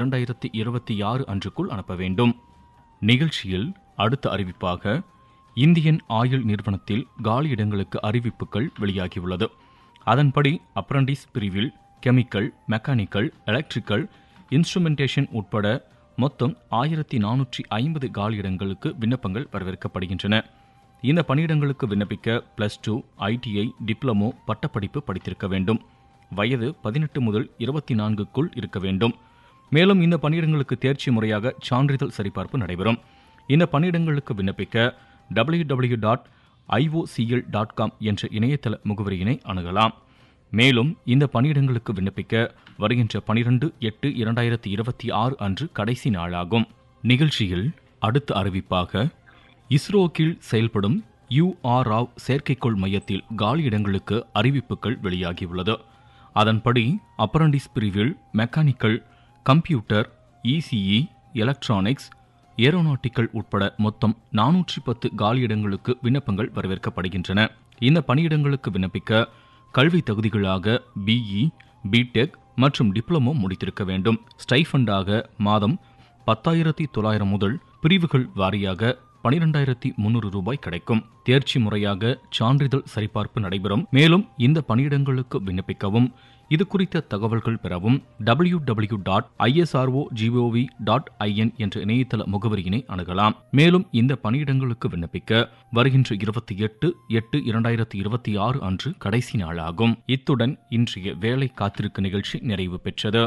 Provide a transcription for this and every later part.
இரண்டாயிரத்தி இருபத்தி ஆறு அன்றுக்குள் அனுப்ப வேண்டும் நிகழ்ச்சியில் அடுத்த அறிவிப்பாக இந்தியன் ஆயில் நிறுவனத்தில் காலி இடங்களுக்கு அறிவிப்புகள் வெளியாகியுள்ளது அதன்படி அப்ரண்டிஸ் பிரிவில் கெமிக்கல் மெக்கானிக்கல் எலக்ட்ரிக்கல் இன்ஸ்ட்ருமெண்டேஷன் உட்பட மொத்தம் ஆயிரத்தி நானூற்றி ஐம்பது காலியிடங்களுக்கு விண்ணப்பங்கள் வரவேற்கப்படுகின்றன இந்த பணியிடங்களுக்கு விண்ணப்பிக்க பிளஸ் டூ ஐடிஐ டிப்ளமோ பட்டப்படிப்பு படித்திருக்க வேண்டும் வயது பதினெட்டு முதல் இருபத்தி நான்குக்குள் இருக்க வேண்டும் மேலும் இந்த பணியிடங்களுக்கு தேர்ச்சி முறையாக சான்றிதழ் சரிபார்ப்பு நடைபெறும் இந்த பணியிடங்களுக்கு விண்ணப்பிக்க W W dot IOCL dot com என்ற இணையதள முகவரியினை அணுகலாம் மேலும் இந்த பணியிடங்களுக்கு விண்ணப்பிக்க வருகின்ற பனிரெண்டு எட்டு இரண்டாயிரத்தி இருபத்தி ஆறு அன்று கடைசி நாளாகும் நிகழ்ச்சியில் அடுத்த அறிவிப்பாக இஸ்ரோ கீழ் செயல்படும் யூ ஆர் ராவ் செயற்கைக்கோள் மையத்தில் காலியிடங்களுக்கு அறிவிப்புகள் வெளியாகியுள்ளது அதன்படி அப்ரண்டிஸ் பிரிவில் mechanical computer ECE electronics aeronautical உட்பட மொத்தம் நானூற்றி பத்து காலியிடங்களுக்கு விண்ணப்பங்கள் வரவேற்கப்படுகின்றன இந்த பணியிடங்களுக்கு விண்ணப்பிக்க கல்வி தகுதிகளாக பிஇ பிடெக் மற்றும் டிப்ளமோ முடித்திருக்க வேண்டும் ஸ்டைஃபண்டாக மாதம் பத்தாயிரத்தி தொள்ளாயிரம் முதல் பிரிவுகள் வாரியாக பனிரெண்டாயிரத்தி முன்னூறு ரூபாய் கிடைக்கும் தேர்ச்சி முறையாக சான்றிதழ் சரிபார்ப்பு நடைபெறும் மேலும் இந்த பணியிடங்களுக்கு விண்ணப்பிக்கவும் இது குறித்த தகவல்கள் பெறவும் W W dot ISRO GOV dot IN என்ற இணையதள முகவரியினை அணுகலாம் மேலும் இந்த பணியிடங்களுக்கு விண்ணப்பிக்க வருகின்ற இருபத்தி எட்டு எட்டு இரண்டாயிரத்தி இருபத்தி ஆறு அன்று கடைசி நாளாகும் இத்துடன் இன்றைய வேலை காத்திருக்க நிகழ்ச்சி நிறைவு பெற்றது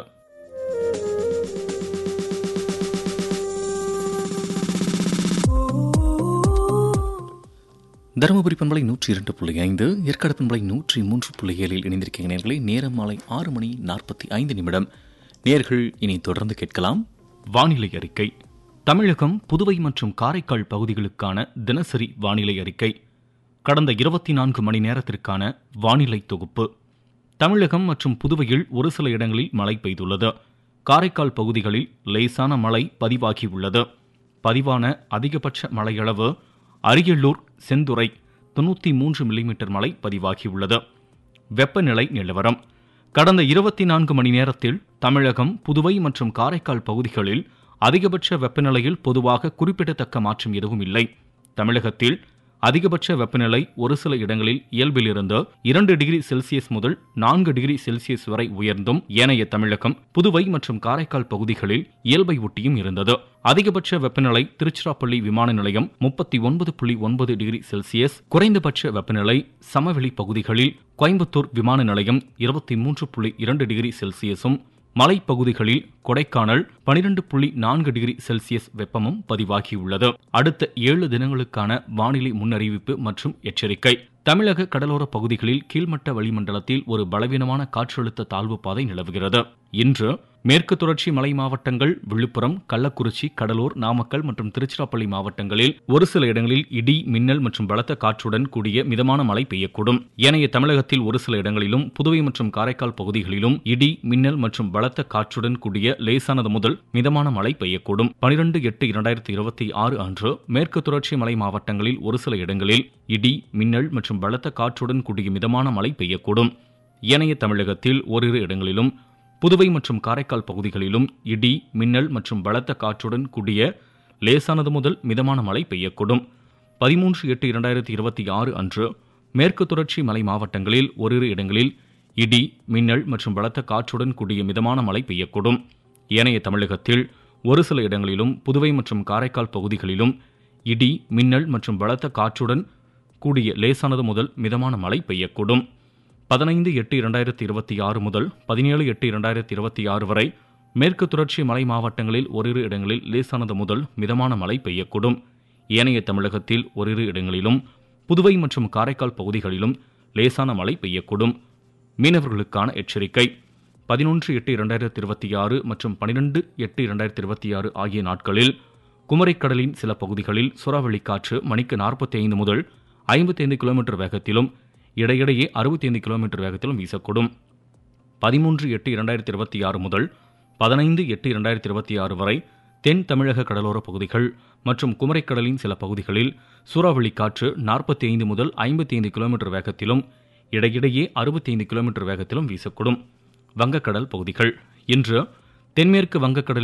தருமபுரி பண்பலை நூற்றி இரண்டு புள்ளி ஐந்து ஏற்காடு பண்பலை நூற்றி மூன்று புள்ளி ஏழில் இணைந்திருக்கிற நேர்களை நேரம் மாலை ஆறு மணி நாற்பத்தி ஐந்து நிமிடம் நேர்கள் இனி தொடர்ந்து கேட்கலாம் வானிலை அறிக்கை தமிழகம் புதுவை மற்றும் காரைக்கால் பகுதிகளுக்கான தினசரி வானிலை அறிக்கை கடந்த இருபத்தி நான்கு மணி நேரத்திற்கான வானிலை தொகுப்பு தமிழகம் மற்றும் புதுவையில் ஒரு சில இடங்களில் மழை பெய்துள்ளது காரைக்கால் பகுதிகளில் லேசான மழை பதிவாகியுள்ளது பதிவான அதிகபட்ச மழையளவு அரியலூர் செந்துறை தொண்ணூற்றி மூன்று மில்லிமீட்டர் மழை பதிவாகியுள்ளது வெப்பநிலை நிலவரம் கடந்த இருபத்தி நான்கு மணி நேரத்தில் தமிழகம் புதுவை மற்றும் காரைக்கால் பகுதிகளில் அதிகபட்ச வெப்பநிலையில் பொதுவாக குறிப்பிடத்தக்க மாற்றம் எதுவும் இல்லை தமிழகத்தில் அதிகபட்ச வெப்பநிலை ஒரு சில இடங்களில் இயல்பிலிருந்து இரண்டு டிகிரி செல்சியஸ் முதல் நான்கு டிகிரி செல்சியஸ் வரை உயர்ந்தும் ஏனைய தமிழகம் புதுவை மற்றும் காரைக்கால் பகுதிகளில் இயல்பை ஒட்டியும் இருந்தது அதிகபட்ச வெப்பநிலை திருச்சிராப்பள்ளி விமான நிலையம் முப்பத்தி ஒன்பது புள்ளி ஒன்பது டிகிரி செல்சியஸ் குறைந்தபட்ச வெப்பநிலை சமவெளி பகுதிகளில் கோயம்புத்தூர் விமான நிலையம் இருபத்தி மூன்று புள்ளி இரண்டு டிகிரி செல்சியஸும் மலைப்பகுதிகளில் கொடைக்கானல் பனிரெண்டு புள்ளி நான்கு டிகிரி செல்சியஸ் வெப்பமும் பதிவாகியுள்ளது அடுத்த ஏழு தினங்களுக்கான வானிலை முன்னறிவிப்பு மற்றும் எச்சரிக்கை தமிழக கடலோர பகுதிகளில் கீழ்மட்ட வளிமண்டலத்தில் ஒரு பலவீனமான காற்றழுத்த தாழ்வு பாதை நிலவுகிறது இன்று மேற்கு தொடர்ச்சி மலை மாவட்டங்கள் விழுப்புரம் கள்ளக்குறிச்சி கடலூர் நாமக்கல் மற்றும் திருச்சிராப்பள்ளி மாவட்டங்களில் ஒரு சில இடங்களில் இடி மின்னல் மற்றும் பலத்த காற்றுடன் கூடிய மிதமான மழை பெய்யக்கூடும் ஏனைய தமிழகத்தில் ஒரு சில இடங்களிலும் புதுவை மற்றும் காரைக்கால் பகுதிகளிலும் இடி மின்னல் மற்றும் பலத்த காற்றுடன் கூடிய லேசானது முதல் மிதமான மழை பெய்யக்கூடும் பனிரெண்டு எட்டு இரண்டாயிரத்தி இருபத்தி ஆறு அன்று மேற்கு தொடர்ச்சி மலை மாவட்டங்களில் ஒரு சில இடங்களில் இடி மின்னல் மற்றும் பலத்த காற்றுடன் கூடிய மிதமான மழை பெய்யக்கூடும் ஏனைய தமிழகத்தில் ஓரிரு இடங்களிலும் புதுவை மற்றும் காரைக்கால் பகுதிகளிலும் இடி மின்னல் மற்றும் பலத்த காற்றுடன் கூடிய லேசானது முதல் மிதமான மழை பெய்யக்கூடும் பதிமூன்று எட்டு இரண்டாயிரத்தி இருபத்தி ஆறு அன்று மேற்கு தொடர்ச்சி மலை மாவட்டங்களில் ஓரிரு இடங்களில் இடி மின்னல் மற்றும் பலத்த காற்றுடன் கூடிய மிதமான மழை பெய்யக்கூடும் ஏனைய தமிழகத்தில் ஒரு சில இடங்களிலும் புதுவை மற்றும் காரைக்கால் பகுதிகளிலும் இடி மின்னல் மற்றும் பலத்த காற்றுடன் கூடிய லேசானது முதல் மிதமான மழை பெய்யக்கூடும் பதினைந்து எட்டு இரண்டாயிரத்தி இருபத்தி ஆறு முதல் பதினேழு எட்டு இரண்டாயிரத்தி இருபத்தி ஆறு வரை மேற்கு தொடர்ச்சி மலை மாவட்டங்களில் ஓரிரு இடங்களில் லேசானது முதல் மிதமான மழை பெய்யக்கூடும் ஏனைய தமிழகத்தில் ஓரிரு இடங்களிலும் புதுவை மற்றும் காரைக்கால் பகுதிகளிலும் லேசான மழை பெய்யக்கூடும் மீனவர்களுக்கான எச்சரிக்கை பதினொன்று எட்டு இரண்டாயிரத்தி இருபத்தி ஆறு மற்றும் பனிரெண்டு எட்டு இரண்டாயிரத்தி இருபத்தி ஆறு ஆகிய நாட்களில் குமரிக்கடலின் சில பகுதிகளில் சூறாவளி காற்று மணிக்கு நாற்பத்தி ஐந்து முதல் ஐம்பத்தைந்து கிலோமீட்டர் வேகத்திலும் இடையிடையே அறுபத்தைந்து கிலோமீட்டர் வேகத்திலும் வீசக்கூடும் பதிமூன்று எட்டு இரண்டாயிரத்தி இருபத்தி ஆறு முதல் பதினைந்து எட்டு இரண்டாயிரத்தி இருபத்தி ஆறு வரை தென் தமிழக கடலோர பகுதிகள் மற்றும் குமரிக்கடலின் சில பகுதிகளில் சூறாவளி காற்று நாற்பத்தி ஐந்து முதல் ஐம்பத்தி ஐந்து கிலோமீட்டர் வேகத்திலும் இடையிடையே அறுபத்தி ஐந்து கிலோமீட்டர் வேகத்திலும் வீசக்கூடும் வங்கக்கடல் பகுதிகள் இன்று தென்மேற்கு வங்கக்கடலில்